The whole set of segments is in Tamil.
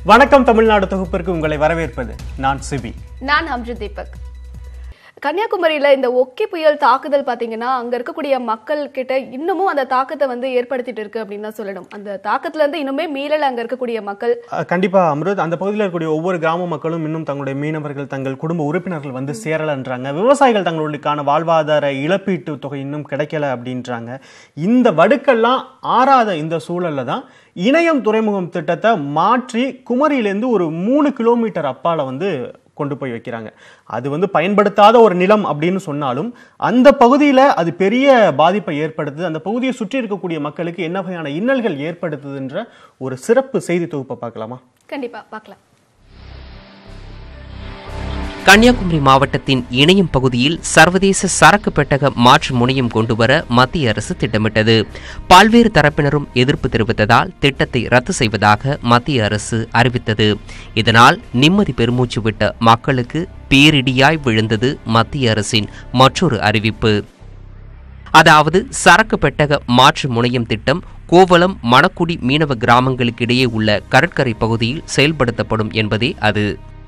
வணக்கம் தமிழ்நாடு தொகுப்பிற்கு உங்களை வரவேற்பது நான் சிபி நான் அம்ஜித் தீபக் கன்னியாகுமரியில இந்த ஒக்கி புயல் தாக்குதல் பாத்தீங்கன்னா அங்க இருக்கக்கூடிய மக்கள் கிட்ட இன்னமும் அந்த தாக்கத்தை வந்து ஏற்படுத்திட்டு இருக்கு அப்படின்னு தான் சொல்லணும் அந்த தாக்கத்துல இருந்து இன்னுமே மீளல அங்க இருக்கக்கூடிய மக்கள் அஹ், கண்டிப்பா அம்ருத் அந்த பகுதியில் இருக்கக்கூடிய ஒவ்வொரு கிராம மக்களும் இன்னும் தங்களுடைய மீனவர்கள் தங்கள் குடும்ப உறுப்பினர்கள் வந்து சேரலன்றாங்க விவசாயிகள் தங்களுக்கான வாழ்வாதார இழப்பீட்டு தொகை இன்னும் கிடைக்கல அப்படின்றாங்க இந்த வடுக்கெல்லாம் ஆறாத இந்த சூழல்ல தான் இணையம் துறைமுகம் திட்டத்தை மாற்றி குமரியிலேருந்து ஒரு மூணு கிலோமீட்டர் அப்பால வந்து கொண்டு போய் வைக்கிறாங்க அது வந்து பயன்படுத்தாத ஒரு நிலம் அப்படின்னு சொன்னாலும் அந்த பகுதியில் அது பெரிய பாதிப்பை ஏற்படுத்துது அந்த பகுதியை சுற்றி இருக்கக்கூடிய மக்களுக்கு என்ன வகையான இன்னல்கள் ஏற்படுத்துதுன்ற ஒரு சிறப்பு செய்தி தொகுப்பை பார்க்கலாமா கண்டிப்பா பார்க்கலாம் கன்னியாகுமரி மாவட்டத்தின் இணையம் பகுதியில் சர்வதேச சரக்கு பெட்டக மாற்று முனையம் கொண்டுவர மத்திய அரசு திட்டமிட்டது பல்வேறு தரப்பினரும் எதிர்ப்பு தெரிவித்ததால் திட்டத்தை ரத்து செய்வதாக மத்திய அரசு அறிவித்தது இதனால் நிம்மதி பெருமூச்சு விட்ட மக்களுக்கு பேரிடியாய் விழுந்தது மத்திய அரசின் மற்றொரு அறிவிப்பு அதாவது சரக்கு பெட்டக மாற்று முனையம் திட்டம் கோவளம் மணக்குடி மீனவ கிராமங்களுக்கிடையே உள்ள கடற்கரை பகுதியில் செயல்படுத்தப்படும் என்பதே அது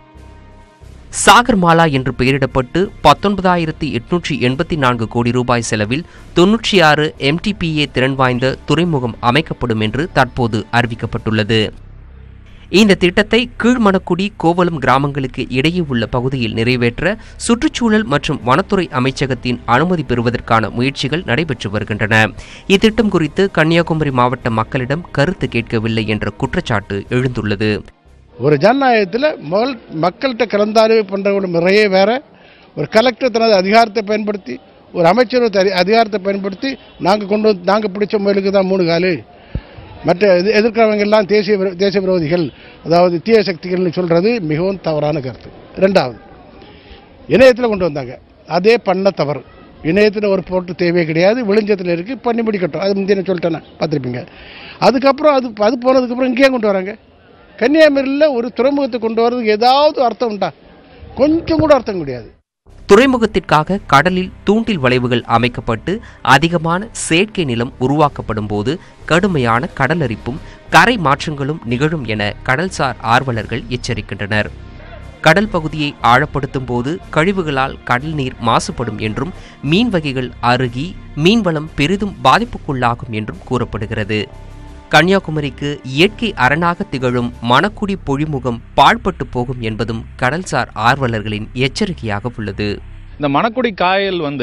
சாகர்மாலா என்று பெயரிடப்பட்டு பத்தொன்பதாயிரத்தி எட்நூற்றி எண்பத்தி நான்கு கோடி ரூபாய் செலவில் தொன்னூற்றி ஆறு எம்டிபிஏ திறன் வாய்ந்த துறைமுகம் அமைக்கப்படும் என்று தற்போது அறிவிக்கப்பட்டுள்ளது இந்த திட்டத்தை கீழ்மணக்குடி கோவளம் கிராமங்களுக்கு இடையே உள்ள பகுதியில் நிறைவேற்ற சுற்றுச்சூழல் மற்றும் வனத்துறை அமைச்சகத்தின் அனுமதி பெறுவதற்கான முயற்சிகள் நடைபெற்று வருகின்றன இத்திட்டம் குறித்து கன்னியாகுமரி மாவட்ட மக்களிடம் கருத்து கேட்கவில்லை என்ற குற்றச்சாட்டு எழுந்துள்ளது ஒரு ஜனநாயகத்தில் முதல் மக்கள்கிட்ட கலந்தாய்வு பண்ணுற ஒரு முறையே வேற ஒரு கலெக்டர் தனது அதிகாரத்தை பயன்படுத்தி ஒரு அமைச்சர் தனது அதிகாரத்தை பயன்படுத்தி நாங்கள் கொண்டு வந்து நாங்கள் பிடிச்ச முயலுக்கு தான் மூணு காலு மற்ற எது எதிர்க்கிறவங்க எல்லாம் தேசிய விரோ- தேச விரோதிகள் அதாவது தீய சக்திகள்னு சொல்கிறது மிகவும் தவறான கருத்து ரெண்டாவது இணையத்தில் கொண்டு வந்தாங்க அதே பண்ண தவறு இணையத்தில் ஒரு போட்டு தேவையே கிடையாது விழிஞ்சத்தில் இருக்குது பண்ணி முடிக்கட்டும் அது முந்தைய சொல்லிட்டேன் பார்த்துருப்பீங்க அதுக்கப்புறம் அது அது போனதுக்கப்புறம் இங்கேயே கொண்டு வராங்க கன்னியாகுமரியில் ஒரு துறைமுகத்தை கொண்டு வரதுக்கு ஏதாவது அர்த்தம் உண்டா கொஞ்சம் கூட அர்த்தம் கிடையாது துறைமுகத்திற்காக கடலில் தூண்டில் வளைவுகள் அமைக்கப்பட்டு அதிகமான செயற்கை நிலம் உருவாக்கப்படும் போது கடுமையான கடலரிப்பும் கரை மாற்றங்களும் நிகழும் என கடல்சார் ஆர்வலர்கள் எச்சரிக்கின்றனர் கடல் பகுதியை ஆழப்படுத்தும் போது கழிவுகளால் கடல் நீர் மாசுபடும் என்றும் மீன் வகைகள் அருகி மீன்வளம் பெரிதும் பாதிப்புக்குள்ளாகும் என்றும் கூறப்படுகிறது கன்னியாகுமரிக்கு இயற்கை அரணாக திகழும் மணக்குடி பொழிமுகம் பாழ்பட்டு போகும் என்பதும் கடல்சார் ஆர்வலர்களின் எச்சரிக்கையாக உள்ளது இந்த மணக்குடி காயல் வந்து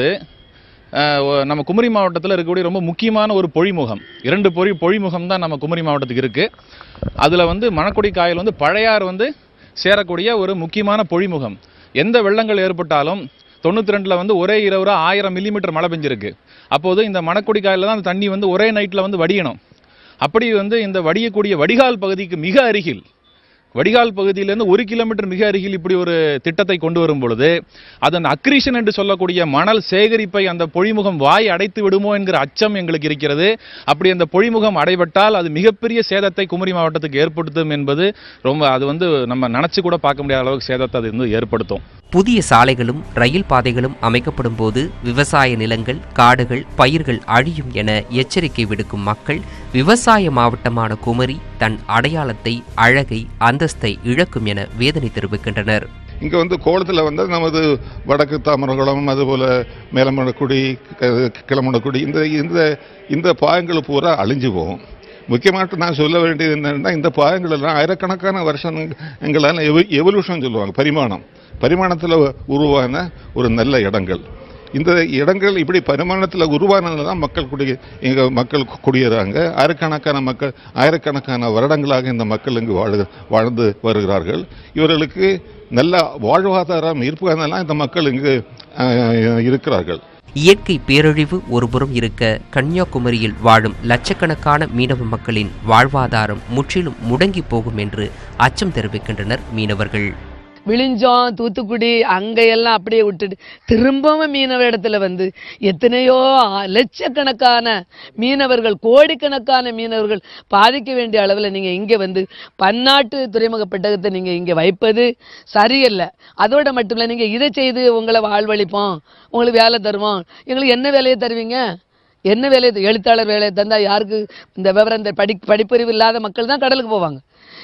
அஹ், ஒ- நம்ம குமரி மாவட்டத்தில் இருக்கக்கூடிய ரொம்ப முக்கியமான ஒரு பொழிமுகம் இரண்டு பொறி பொழிமுகம் தான் நம்ம குமரி மாவட்டத்துக்கு இருக்குது அதில் வந்து மணக்குடி காயல் வந்து பழையாறு வந்து சேரக்கூடிய ஒரு முக்கியமான பொழிமுகம் எந்த வெள்ளங்கள் ஏற்பட்டாலும் தொண்ணூற்றி ரெண்டில் வந்து ஒரே இரவு ஆயிரம் மில்லிமீட்டர் மழை பெஞ்சிருக்கு அப்போது இந்த மணக்குடி காயலில் தான் அந்த தண்ணி வந்து ஒரே நைட்டில் வந்து வடியணும் அப்படி வந்து இந்த வடியக்கூடிய வடிகால் பகுதிக்கு மிக அருகில் வடிகால் பகுதியிலேருந்து ஒரு கிலோமீட்டர் மிக அருகில் இப்படி ஒரு திட்டத்தை கொண்டு வரும் பொழுது அதன் அக்ரீஷன் என்று சொல்லக்கூடிய மணல் சேகரிப்பை அந்த பொழிமுகம் வாய் அடைத்து விடுமோ என்கிற அச்சம் எங்களுக்கு இருக்கிறது அப்படி அந்த பொழிமுகம் அடைபட்டால் அது மிகப்பெரிய சேதத்தை குமரி மாவட்டத்துக்கு ஏற்படுத்தும் என்பது ரொம்ப அது வந்து நம்ம நினச்சி கூட பார்க்க முடியாத அளவுக்கு சேதத்தை அது வந்து ஏற்படுத்தும் புதிய சாலைகளும் ரயில் பாதைகளும் அமைக்கப்படும் போது விவசாய நிலங்கள் காடுகள் பயிர்கள் அழியும் என எச்சரிக்கை விடுக்கும் மக்கள் விவசாய மாவட்டமான குமரி தன் அடையாளத்தை அழகை அந்தஸ்தை இழக்கும் என வேதனை தெரிவிக்கின்றனர் இங்கே வந்து கோலத்தில் வந்து நமது வடக்கு தாமரகுளம் அதுபோல் மேலமணக்குடி க- கிளமணக்குடி இந்த இந்த இந்த பாகங்கள் பூரா அழிஞ்சு போகும் முக்கியமாக நான் சொல்ல வேண்டியது என்னன்னா இந்த பாகங்கள் எல்லாம் ஆயிரக்கணக்கான வருஷங்களால் எவ எவல்யூஷன் சொல்லுவாங்க பரிமாணம் பரிமாணத்தில் உருவான ஒரு நல்ல இடங்கள் இந்த இடங்கள் இப்படி பரிமாணத்தில் உருவானதுல தான் மக்கள் குடி இங்கே மக்கள் கு- குடியேறாங்க ஆயிரக்கணக்கான மக்கள் ஆயிரக்கணக்கான வருடங்களாக இந்த மக்கள் இங்கு வாழு வாழ்ந்து வருகிறார்கள் இவர்களுக்கு நல்ல வாழ்வாதாரம் இருப்பதெல்லாம் இந்த மக்கள் இங்கு அஹ், இருக்கிறார்கள் இயற்கை பேரழிவு ஒருபுறம் இருக்க கன்னியாகுமரியில் வாழும் லட்சக்கணக்கான மீனவ மக்களின் வாழ்வாதாரம் முற்றிலும் முடங்கி போகும் என்று அச்சம் தெரிவிக்கின்றனர் மீனவர்கள் விழிஞ்சோம் தூத்துக்குடி அங்கெல்லாம் அப்படியே விட்டுட்டு திரும்பவும் மீனவ இடத்துல வந்து எத்தனையோ ஆ- லட்சக்கணக்கான மீனவர்கள் கோடிக்கணக்கான மீனவர்கள் பாதிக்க வேண்டிய அளவில் நீங்கள் இங்கே வந்து பன்னாட்டு துறைமுக பெட்டகத்தை நீங்கள் இங்கே வைப்பது சரியல்ல அதோட மட்டும் இல்லை நீங்கள் இதை செய்து உங்களை வாழ்வழிப்போம் உங்களுக்கு வேலை தருவோம் எங்களுக்கு என்ன வேலையை தருவீங்க என்ன வேலையை எழுத்தாளர் வேலையை தந்தா யாருக்கு இந்த விவரம் இந்த படி படிப்பறிவு இல்லாத மக்கள் தான் கடலுக்கு போவாங்க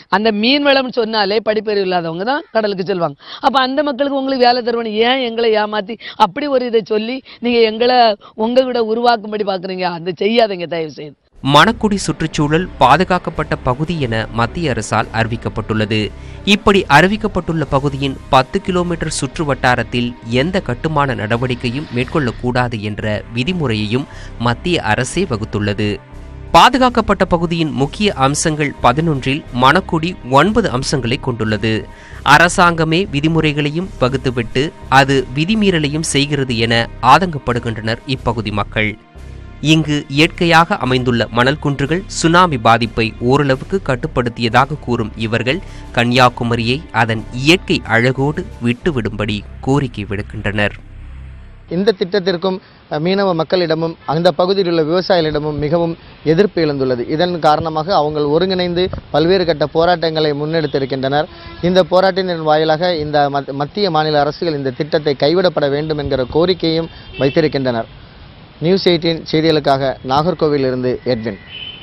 அந்த மீன் வளம்னு சொன்னாலே படிப்பறிவு இல்லாதவங்க தான் கடலுக்கு செல்வாங்க அப்ப அந்த மக்களுக்கு உங்களுக்கு வேலை தருவானு ஏன் எங்களை ஏமாத்தி அப்படி ஒரு இதை சொல்லி நீங்க எங்களை உங்க கூட உருவாக்கும்படி பாக்குறீங்க அந்த செய்யாதீங்க தயவு செய்து மணக்குடி சுற்றுச்சூழல் பாதுகாக்கப்பட்ட பகுதி என மத்திய அரசால் அறிவிக்கப்பட்டுள்ளது இப்படி அறிவிக்கப்பட்டுள்ள பகுதியின் பத்து கிலோமீட்டர் சுற்று வட்டாரத்தில் எந்த கட்டுமான நடவடிக்கையும் மேற்கொள்ளக்கூடாது என்ற விதிமுறையையும் மத்திய அரசே வகுத்துள்ளது பாதுகாக்கப்பட்ட பகுதியின் முக்கிய அம்சங்கள் பதினொன்றில் மணக்குடி ஒன்பது அம்சங்களை கொண்டுள்ளது அரசாங்கமே விதிமுறைகளையும் வகுத்துவிட்டு அது விதிமீறலையும் செய்கிறது என ஆதங்கப்படுகின்றனர் இப்பகுதி மக்கள் இங்கு இயற்கையாக அமைந்துள்ள மணல் குன்றுகள் சுனாமி பாதிப்பை ஓரளவுக்கு கட்டுப்படுத்தியதாக கூறும் இவர்கள் கன்னியாகுமரியை அதன் இயற்கை அழகோடு விட்டுவிடும்படி கோரிக்கை விடுக்கின்றனர் இந்த திட்டத்திற்கும் அஹ், மீனவ மக்களிடமும் அந்த பகுதியில் உள்ள விவசாயிகளிடமும் மிகவும் எதிர்ப்பு எழுந்துள்ளது இதன் காரணமாக அவங்க ஒருங்கிணைந்து பல்வேறு கட்ட போராட்டங்களை முன்னெடுத்திருக்கின்றனர் இந்த போராட்டத்தின் வாயிலாக இந்த மத்- மத்திய மாநில அரசுகள் இந்த திட்டத்தை கைவிடப்பட வேண்டும் என்கிற கோரிக்கையும் வைத்திருக்கின்றனர் நியூஸ் எயிட்டின் செய்திகளுக்காக நாகர்கோவிலிருந்து எட்வின்